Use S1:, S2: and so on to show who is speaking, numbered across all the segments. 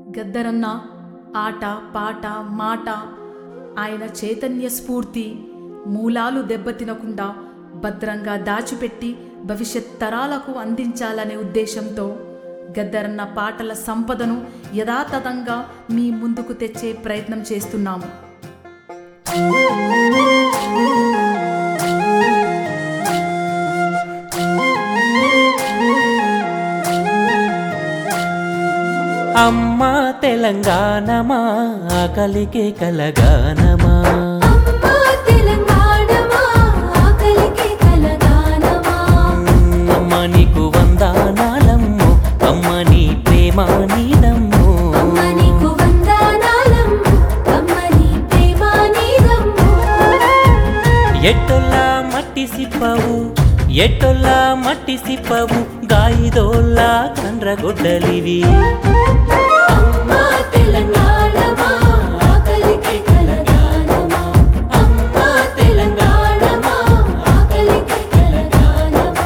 S1: గద్దరన్న ఆట పాట మాట ఆయన చైతన్య స్ఫూర్తి మూలాలు దెబ్బతినకుండా భద్రంగా దాచిపెట్టి భవిష్యత్ తరాలకు అందించాలనే ఉద్దేశంతో గద్దరన్న పాటల సంపదను యథాతథంగా మీ ముందుకు తెచ్చే ప్రయత్నం చేస్తున్నాము
S2: అమ్మా తెలంగాణమా ఆకలికి కలగానమా
S3: అమ్మా తెలంగాణమా ఆకలికి కలగానమా
S2: అమ్మ నీకు వందానాలమ్ము అమ్మ నీ ప్రేమ నీదమ్ము
S3: అమ్మ నీకు వందనాలమ్ము అమ్మ నీ ప్రేమ నీదమ్ము
S2: ఎట్టొల్లా మట్టి సిప్పవు ఎట్టొల్లా మట్టి సిప్పవు గాయిదోల్లా కండ్రగొడ్డలివి
S3: అమ్మా తెలంగాణమా ఆకలికి కలగానమా అమ్మా తెలంగాణమా ఆకలికి కలగానమా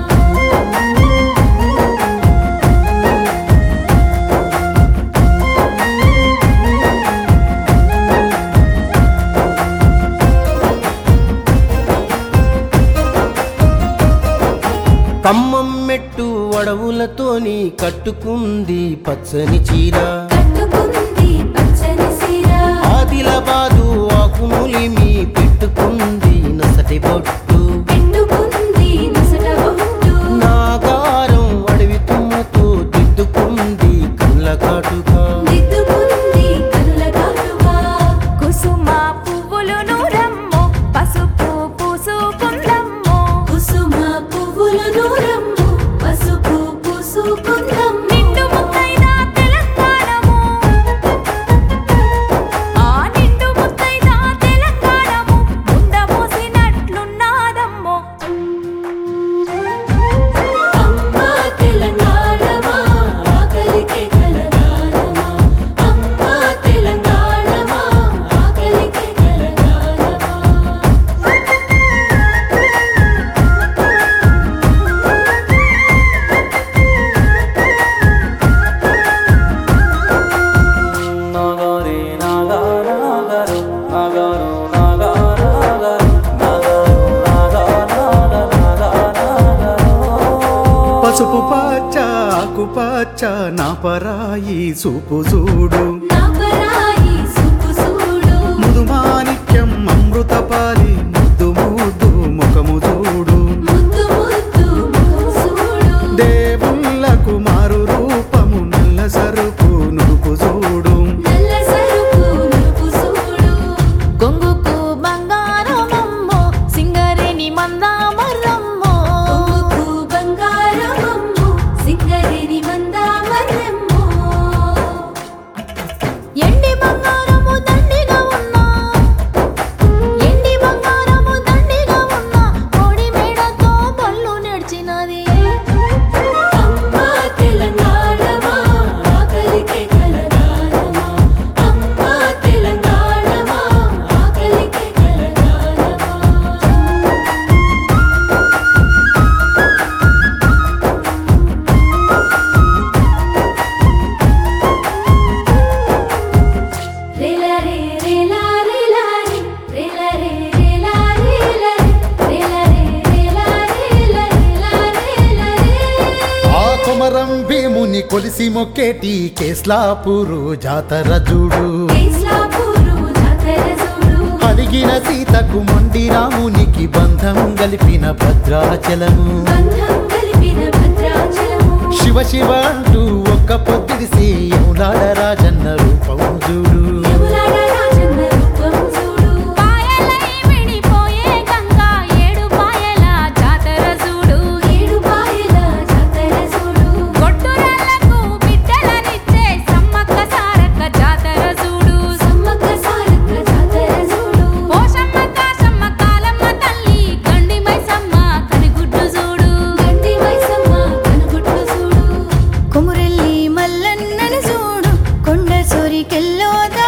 S4: కమ్మం మెట్టు అడవులతోని కట్టుకుంది పచ్చని చీర
S3: కట్టుకుంది పచ్చని సీర
S4: ఆదిలాబాదు ఆకునులిమి పెట్టుకుంది నసటి బొట్టు
S3: పెట్టుకుంది నసట బొట్టు
S4: నాగారం అడవి తుమ్మతో దిద్దుకుంది కళ్ళ కాటుగా
S3: దిద్దుకుంది కనుల కాటుగా
S5: కుసుమ పువ్వులు నూరమ్ము పసుపు పూసుకుందమ్ము
S3: కుసుమ పువ్వుల నూరమ్ము పసుపు పూసుకుందమ్ము
S5: నిండు ముత్తైన తెలంగాణము ఆ నిండు ముత్తైన తెలంగాణము ముండ మోసినట్లున్నాదమ్ము
S3: అమ్మా తెలంగాణమా ఆకలికి కలగానమా అమ్మా తెలంగాణమా ఆకలికి కలగానమా
S2: నాగారే నాగార నాగారు నాగారు నాగార నాగారు నాగారు నాగారు నాగారు
S6: పసుపు పచ్చ ఆకు పచ్చ నా పరాయి సూపు చూడు
S3: నా పరాయి సుపు సూడు
S6: ముదుమాణిక్యం అమృతపాలి ముద్దు ముద్దు ముఖము చూడు
S3: ముద్దు ముద్దు సూడు
S6: దేవుళ్ళకు మారు రూపము నల్ల సరుపు నుడుపు చూడు
S3: నల్ల సరుపు నురుపు సూడు
S5: గొంగుకు బంగారమమ్ము సింగరేణి మందామరమ్ము
S3: కొంగుకు బంగారమమ్ము సింగరేణి మందామరమ్ము
S5: ఎండి బంగారము దండిగా ఉన్నా ఎండి బంగారము దండిగా ఉన్నా కోడి మేడతో బళ్ళు నడిచినది
S3: అమ్మా తెలంగాణమా ఆకలికి కలగానమా అమ్మా తెలంగాణమా ఆకలికి కలగానమా రేలా రే రేలా రేలా రే రేలా రే రేలా రేలా రే రేలా రే రేలా రేలా రేలా రేలా రే
S6: ఆ కొమరం భీముని కొలిసి మొక్కేటి కేస్లాపూరు జాతర చూడు
S3: కేస్లాపూరు జాతర చూడు
S6: అలిగిన సీతకు మొండి రామునికి బంధం గలిపిన భద్రాచలము
S3: బంధం కలిపిన భద్రాచలము
S6: శివ శివ అంటూ ఒక్క పొద్దుడిసి యములాడ రాజన్న రూపం చూడు
S3: యములాడ రాజన్న రూపం చూడు
S5: పాయలై విడిపోయే గంగా ఏడు పాయల జాతర చూడు
S3: ఏడు పాయల జాతర చూడు
S5: కొట్టురాళ్లకు బిడ్డలనిచ్చే సమ్మక్క సారక్క జాతర చూడు
S3: సమ్మక్క సారక్క జాతర చూడు
S5: పోషమ్మ కాశమ్మ కాలమ్మ తల్లి గండి మైసమ్మ కనిగుడ్డు చూడు
S3: గండి మైసమ్మ కనుగుట్టు చూడు
S5: కొమురెల్లి మల్లన్నను చూడు కొండ సోరికెల్లో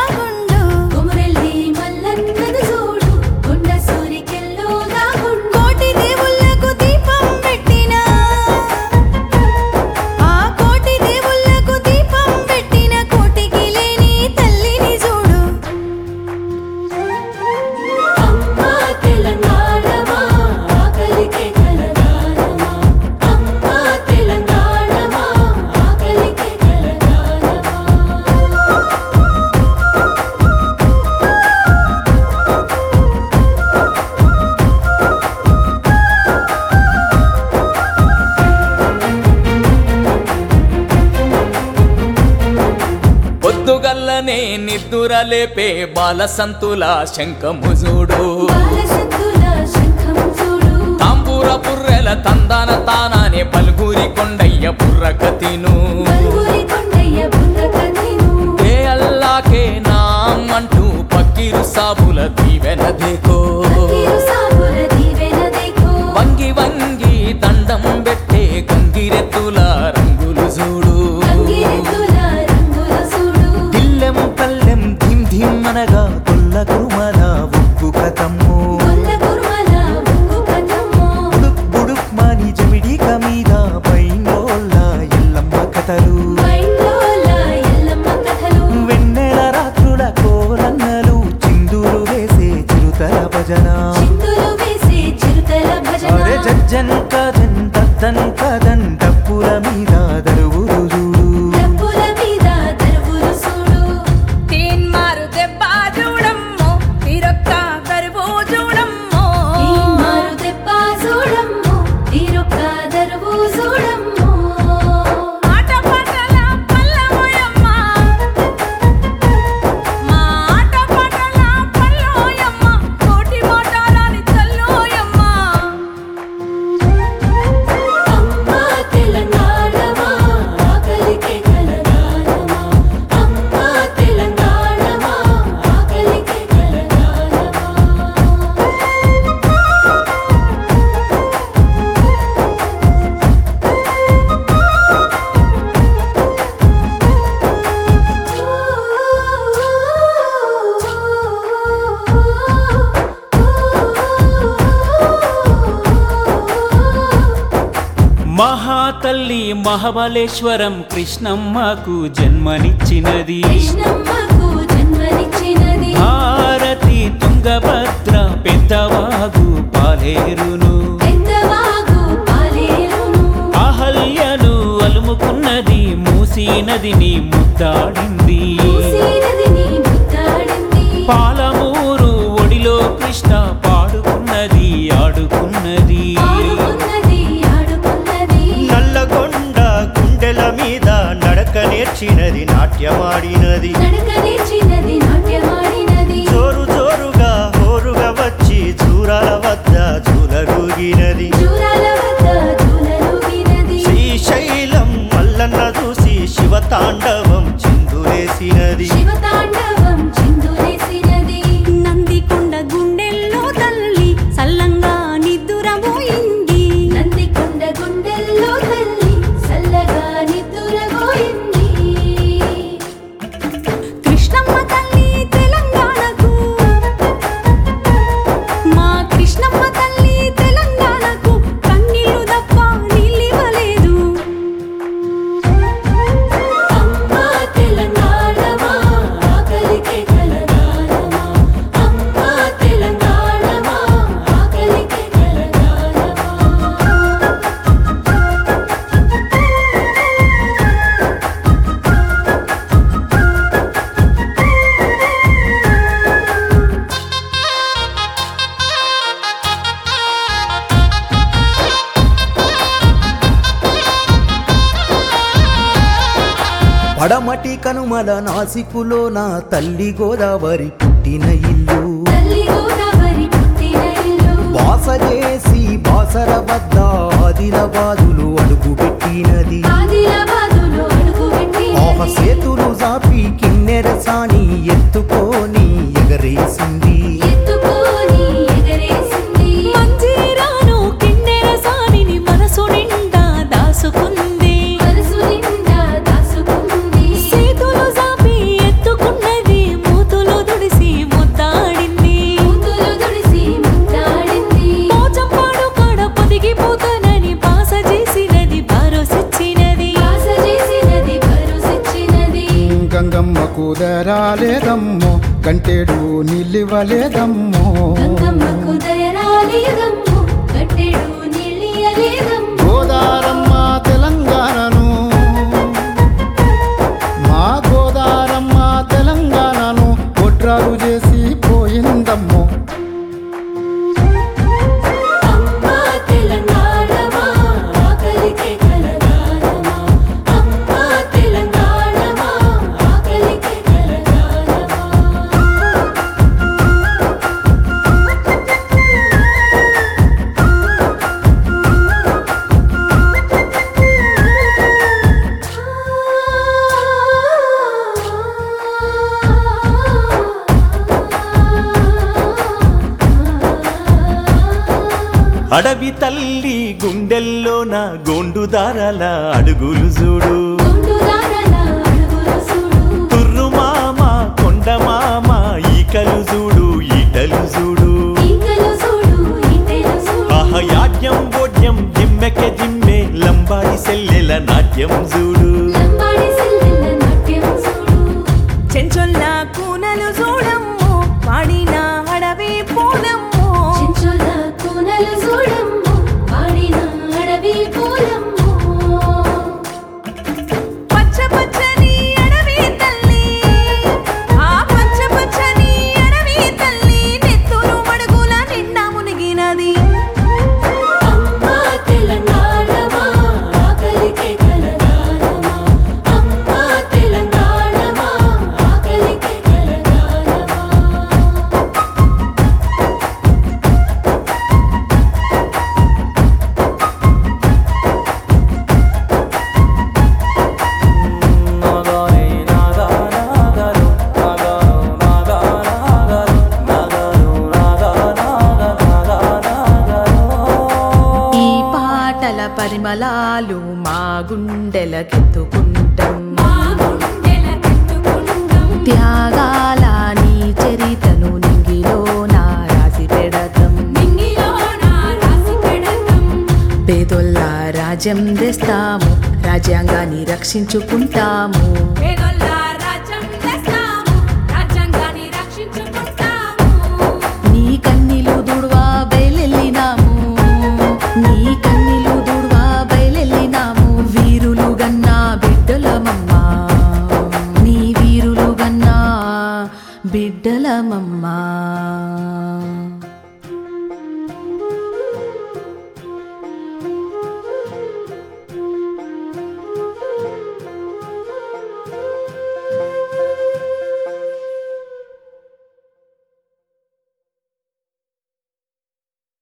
S2: నిద్దురలోనే నిద్దురలేపే బాలసంతుల శంఖము చూడు
S3: బాలశంతుల శంఖం చూడు
S2: తాంబూర పుర్రెల తందాన తానానే పలుగురి కొండయ్య బుర్రక తిను
S3: బల్గురి కొండయ్య బుర్రక తిను
S2: ఏ అల్లాకే నాం అంటూ పక్కిరు సాబుల దీవెన దేకో
S3: తీరు సాగుల దీవెన దేకో
S2: వంగి వంగి దండం పెట్టే గంగిరెత్తుల రంగులు చూడు
S3: రంగిరెద్దుల రంగుల చూడు
S7: దిల్లెం పల్లెం ధిం ధిం అనగా కొల్ల కురుమల ఉక్కు కథమ్ము
S3: కొల్ల కుర్మల ముక్కు కథమ్మో
S7: బుడుక్ బుడుక్ మాని జమిడిక మీద పైనోళ్ళ ఎల్లమ్మ కథలు
S3: మైండ్లోల ఎల్లమ్మ కథలు
S7: వెన్నెల రాత్రుల కోలన్నలు చిందులు వేసే చిరుతల భజన
S3: చిందులు వేసే చిరుతల భజన
S7: అరే జజ్జన్ కదన్ దద్దన్ కదన్ డప్పుల మీద దరువురు చూడు
S3: డప్పుల మీద దరువులు చూడు
S5: తీన్మారు దెబ్బ చూడమ్మో తీరొక్క కరువు చూడమ్మో
S3: మారు దెబ్బ చూడమ్మో తీరొక్క దరువు చూడమ్మో
S5: ఆట పాటల పల్లవయమ్మ మా ఆట పాటల పల్లోయమ్మ కోటి మాటాలని తల్లోయమ్మ
S3: అమ్మ తెలంగాణమా ఆకలికే కలగాలమా అమ్మ తెలంగాణమా ఆకలికే కలగాలమా
S7: మహాతల్లి మహాబలేశ్వరం కృష్ణమ్మకు జన్మనిచ్చినది
S3: కృష్ణమ్మకు జన్మనిచ్చినది
S7: భారతి తుంగభద్ర పెద్దవాగు పాలేరును
S3: పెద్దవాగు పాలేరును
S7: అహల్యను అలుముకున్నది మూసీ నదిని ముద్దాడింది
S3: మూసీనదిని ముద్దాడింది
S7: పాలమూరు ఒడిలో కృష్ణ పాడుకున్నది ఆడుకున్నది
S3: ఆడుకున్నది ఆడుకున్నది
S4: నల్లగొండ గుండెల మీద నడక నేర్చినది నాట్యమాడినది
S3: నడక నేర్చినది నాట్యమాడినది
S4: జోరు జోరుగా హోరుగా వచ్చి చూరాల వద్ద చూలగూగినది
S3: జూరాల వద్ద జూలలుగినది
S4: శ్రీశైలం మల్లన్న చూసి శివతాండవం చిందులేసినది
S3: శివతాండవం చిందులేసినది
S5: నందికొండ గుండెల్లో తల్లి సల్లంగా నిద్దురబోయింది
S3: నందికొండ గుండెల్లో తల్లి చల్లగా నిద్దురబోయింది
S5: కృష్ణమ్మ తల్లి తెలంగాణకు మా కృష్ణమ్మ తల్లి తెలంగాణకు కన్నీళ్లు తప్ప నీళ్ళివ్వలేదు
S3: అమ్మ తెలంగాణమా ఆకలికే కలగాలమా అమ్మ తెలంగాణమా ఆకలికే కలగాలమా
S4: పడమటి కనుమల నాసికులో నా తల్లి గోదావరి పుట్టిన ఇల్లు
S3: తల్లి గోదావరి పుట్టిన ఇల్లు
S4: వాస చేసి బాసర వద్ద ఆదిలబాదులు అడుగు పెట్టినది
S3: ఆదిలాబాదులో అడుగు
S4: ఆహ
S3: పెట్టినది
S4: సేతులు జాపి కిన్నెర సాని ఎత్తుకొని ఎగరేసింది
S3: ఎత్తుకొని ఎగరేసింది
S5: మంజీరాను కిన్నెర సానిని మనసు నిండా దాసుకుంది
S3: మనసు నిండా దాసుకుంది
S5: చేతులు జాపి ఎత్తుకున్నది మూతులు దుడిసి ముద్దాడింది
S3: కూతురు దుడిసి ముద్దాడింది
S5: పోచంపాడు కాడ పొదిగిపోతానని పాస చేసినది భరోసిచ్చినది
S3: ఆశ చేసినది భరోసిచ్చినది
S6: గంగమ్మ కుదరాలేదమ్మో కంటేడు నిలివలేదమ్మో
S3: గంగమ్మకు దయరాలేదమ్మో కట్టెడు నీళ్ళియలేదమ్మో
S6: గోదారమ్మ తెలంగాణను మా గోదారమ్మ తెలంగాణను ఒడ్రాలు చేసి పోయిందమ్మో
S3: అమ్మ తెలంగాణమా ఆకలికే కలగాలమా అమ్మ తెలంగాణమా ఆకలికే కలగాలమా
S7: అడవి తల్లి గుండెల్లోన గోండుదారాల అడుగులు చూడు
S3: గుండుదారల అడుగులు చూడు
S7: తుర్రు మామ కొండ మామ ఈకలు చూడు ఈటలు చూడు
S3: ఈకలు చూడు ఈటెలు చూడు
S7: ఆహయాడ్యం బోడ్యం జిమ్మెకె జిమ్మె లంబాడి సెల్లెల నాట్యం చూడు
S3: లంబాడి సిల్లెల నాట్యం చూడు
S5: చెంచొల్ల కూనలు చూడమ్ము వాడిన అడవి పూలమ్ము
S3: చెంచుల కూనలు చూడమ్ము వాడిన అడవి పూలమ్ము
S5: పచ్చ పచ్చని అడవి తల్లి ఆ పచ్చ పచ్చని అడవి తల్లి నెత్తురు మడుగుల నిండా మునిగినది
S3: అమ్మా తెలంగాణమా ఆకలికి తెలంగాణమా అమ్మా తెలంగాణమా ఆకలికి తెలంగాణమా
S1: ఈ పాటల పరిమళాలు మా గుండెలకెత్తుకుంటాం త్యాగాల నీ చరితను నింగిలో నా రాసి పెడతాం పేదొల్ల రాజ్యం తెస్తాము రాజ్యాంగాన్ని రక్షించుకుంటాము
S5: పేదొల్ల రాజ్యం తెస్తాము రాజ్యాంగాన్ని రక్షించుకుంటాము
S1: నీ కన్నీలు దుడువా బయలెళ్ళినాము నీ కన్నీలు దుడువా బయలెళ్ళినాము వీరులు గన్నా బిడ్డలమమ్మా నీ వీరులు గన్నా బిడ్డలమమ్మా